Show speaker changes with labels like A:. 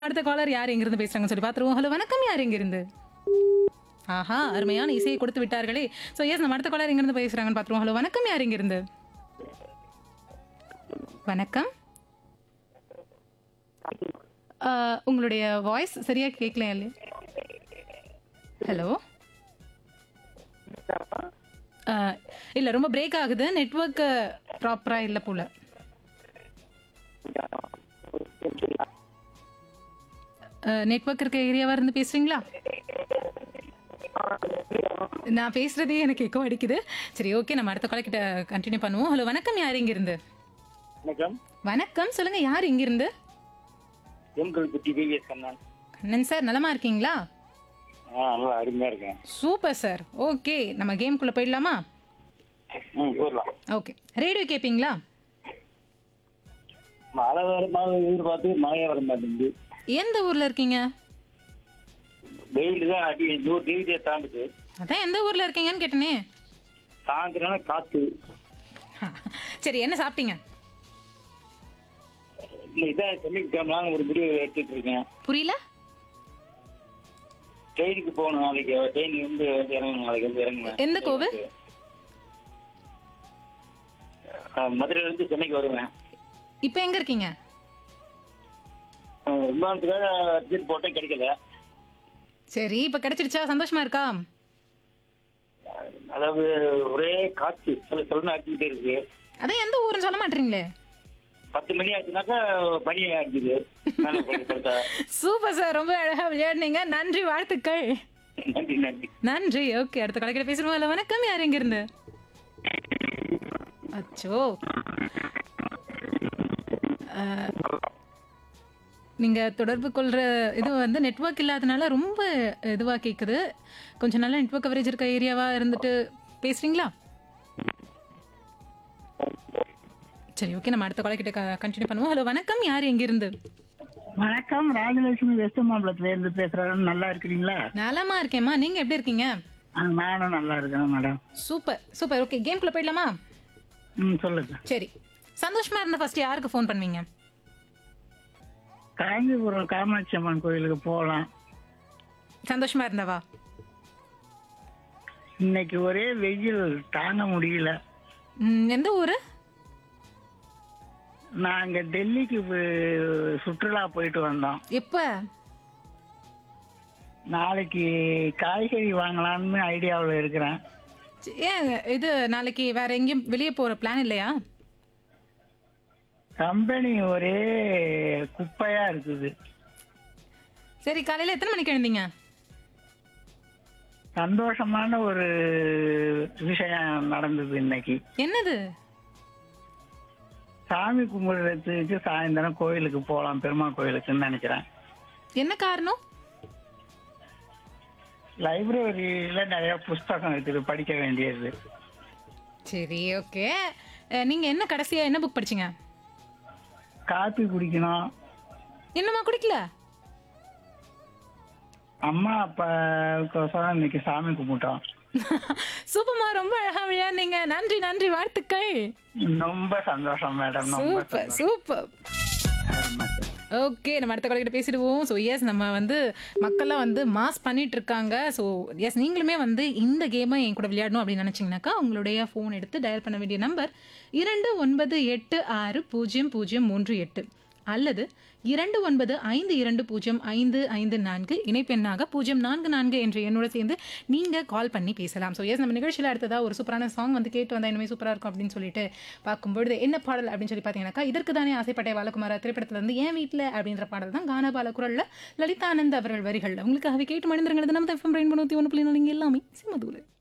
A: அடுத்த காலர் யார் எங்கிருந்து பேசுறாங்கன்னு சொல்லி பார்த்துருவோம் ஹலோ வணக்கம் யார் எங்கிருந்து ஆஹா அருமையான இசையை கொடுத்து விட்டார்களே ஸோ எஸ் நம்ம அடுத்த காலர் எங்கிருந்து பேசுறாங்கன்னு பார்த்துருவோம் ஹலோ வணக்கம் யார் எங்கிருந்து வணக்கம் ஆஹ், உங்களுடைய வாய்ஸ் சரியா கேட்கல இல்லையா ஹலோ இல்ல ரொம்ப பிரேக் ஆகுது நெட்வொர்க் ப்ராப்பரா இல்ல போல நெட்வொர்க் இருக்க ஏரியாவா இருந்து பேசுறீங்களா நான் பேசுறதே எனக்கு எக்கோ அடிக்குது சரி ஓகே நம்ம அடுத்த கால கிட்ட கண்டினியூ பண்ணுவோம் ஹலோ வணக்கம் யார் இங்க இருந்து
B: வணக்கம்
A: வணக்கம் சொல்லுங்க யார் இங்க இருந்து
B: எம்கல் குட்டி பிவிஎஸ் கண்ணன்
A: கண்ணன் சார் நலமா இருக்கீங்களா
B: ஆ நல்லா அருமையா இருக்கேன்
A: சூப்பர் சார் ஓகே நம்ம கேம்குள்ள போயிடலாமா
B: ம் போடலாம்
A: ஓகே ரேடியோ கேட்பீங்களா
B: மழை வர மழை எதிர்பார்த்து மழையே வர மாட்டேங்குது
A: எந்த ஊர்ல இருக்கீங்க
B: வெயில் தான் அடி நூறு டிகிரியை தாண்டுது
A: அதான் எந்த ஊர்ல இருக்கீங்கன்னு கேட்டனே
B: சாயந்தரம் காத்து
A: சரி என்ன சாப்பிட்டீங்க
B: இல்லை இதான் சென்னைக்கு கிளம்பலாம் ஒரு முடிவு எடுத்துட்டு இருக்கேன்
A: புரியல
B: ட்ரெயினுக்கு போகணும் நாளைக்கு ட்ரெயின் வந்து வந்து இறங்கணும் நாளைக்கு வந்து இறங்குவேன்
A: எந்த கோவு?
B: ஆ, மதுரையில இருந்து சென்னைக்கு வருவேன்
A: இப்போ எங்க இருக்கீங்க
B: ஆ, விமானத்துக்காக டிக்கெட் போட்டேன் கிடைக்கல
A: சரி இப்போ கிடைச்சிருச்சா சந்தோஷமா இருக்கா
B: அதாவது ஒரே காற்று சில சொல்லணும் அடிச்சுக்கிட்டே இருக்கு
A: அதான் எந்த ஊருன்னு சொல்ல மாட்டீங்களே
B: பத்து மணி ஆச்சுனாக்கா பனி அடிக்குது மேலே போய் படுத்தா.
A: சூப்பர் சார் ரொம்ப அழகா விளையாடுனீங்க நன்றி வாழ்த்துக்கள்
B: நன்றி நன்றி
A: நன்றி ஓகே அடுத்த கலைக்கிற பேசுறோம் இல்ல வணக்கம் யார் எங்க இருந்து அச்சோ அஹ், நீங்க தொடர்பு கொள்ற இது வந்து நெட்வொர்க் இல்லாதனால ரொம்ப இதுவா கேக்குது கொஞ்சம் நல்ல நெட்வொர்க் கவரேஜ் இருக்க ஏரியாவா இருந்துட்டு பேசுறீங்களா சரி ஓகே நம்ம அடுத்த காலக்கிட்ட கண்டினியூ பண்ணுவோம் ஹலோ வணக்கம் யார் எங்க இருந்து
C: வணக்கம் ராஜலட்சுமி வெஸ்ட் மாம்பலத்துல இருந்து பேசுறேன் நல்லா இருக்கிறீங்களா
A: நலமா இருக்கேம்மா நீங்க எப்படி இருக்கீங்க
C: ஆ, நானும் நல்லா இருக்கேன் மேடம்
A: சூப்பர் சூப்பர் ஓகே கேம்குள்ள போயிடலாமா
C: ம் சொல்லுங்க
A: சரி சந்தோஷமா இருந்த ஃபர்ஸ்ட் யாருக்கு ஃபோன் பண்ணுவீங்க
C: காஞ்சிபுரம் காமாட்சி அம்மன் கோயிலுக்கு போகலாம்
A: சந்தோஷமா இருந்தவா
C: இன்னைக்கு ஒரே வெயில் தாங்க முடியல
A: ம், எந்த ஊரு
C: நாங்க டெல்லிக்கு போய் சுற்றுலா போயிட்டு வந்தோம்
A: எப்ப
C: நாளைக்கு காய்கறி வாங்கலாம்னு ஐடியாவில் இருக்கிறேன்
A: சி- ஏன் இது நாளைக்கு வேற எங்கேயும் வெளியே போற பிளான் இல்லையா
C: கம்பெனி ஒரே குப்பையா இருக்குது
A: சரி காலையில எத்தனை மணிக்கு எழுந்தீங்க
C: சந்தோஷமான ஒரு விஷயம் நடந்தது இன்னைக்கு
A: என்னது
C: சாமி கும்பிடுறதுக்கு சாயந்தரம் கோயிலுக்கு போகலாம் பெருமாள் கோயிலுக்குன்னு நினைக்கிறேன்
A: என்ன காரணம்
C: லைப்ரரியில நிறைய புஸ்தகம் இருக்குது படிக்க வேண்டியது
A: சரி ஓகே நீங்க என்ன கடைசியா என்ன புக் படிச்சீங்க
C: காப்பி குடிக்கணும்
A: என்னம்மா குடிக்கல
C: அம்மா அப்பாவுக்கோசரம் இன்னைக்கு சாமி கும்பிட்டோம்
A: சூப்பர்மா ரொம்ப அழகா விளையாடுனீங்க நன்றி நன்றி வாழ்த்துக்கள்
C: ரொம்ப சந்தோஷம் மேடம் ரொம்ப
A: சூப்பர் சூப்பர் ஓகே நம்ம அடுத்த காலக்கிட்ட பேசிடுவோம் ஸோ எஸ் நம்ம வந்து மக்கள்லாம் வந்து மாஸ் பண்ணிட்டு இருக்காங்க ஸோ எஸ் நீங்களுமே வந்து இந்த கேமை என் கூட விளையாடணும் அப்படின்னு நினச்சிங்கனாக்கா உங்களுடைய ஃபோன் எடுத்து டயல் பண்ண வேண்டிய நம்பர் இரண்டு ஒன்பது எட்டு ஆறு பூஜ்ஜியம் பூஜ்ஜியம் மூன்று எட்டு அல்லது இரண்டு ஒன்பது ஐந்து இரண்டு பூஜ்ஜியம் ஐந்து ஐந்து நான்கு இணைப்பெண்ணாக பூஜ்ஜியம் நான்கு நான்கு என்ற எண்ணோட சேர்ந்து நீங்கள் கால் பண்ணி பேசலாம் ஸோ எஸ் நம்ம நிகழ்ச்சியில் அடுத்ததாக ஒரு சூப்பரான சாங் வந்து கேட்டு வந்தால் இனிமேல் சூப்பராக இருக்கும் அப்படின்னு சொல்லிட்டு பார்க்கும்பொழுது என்ன பாடல் அப்படின்னு சொல்லி பார்த்தீங்கன்னாக்கா இதற்கு தானே ஆசைப்பட்ட பாலகுமார திரைப்படத்துல இருந்து என் வீட்டில் அப்படின்ற பாடல் தான் கானா பால குரல்ல லலிதானந்த் அவர்கள் வரிகள் உங்களுக்காகவே கேட்டு மணிந்திருங்கிறது நம்ம எஃப்எம் ரெயின் பண்ணி ஒன்று புள்ளி நாலு இங்க எல்லாமே சிம்மதூர்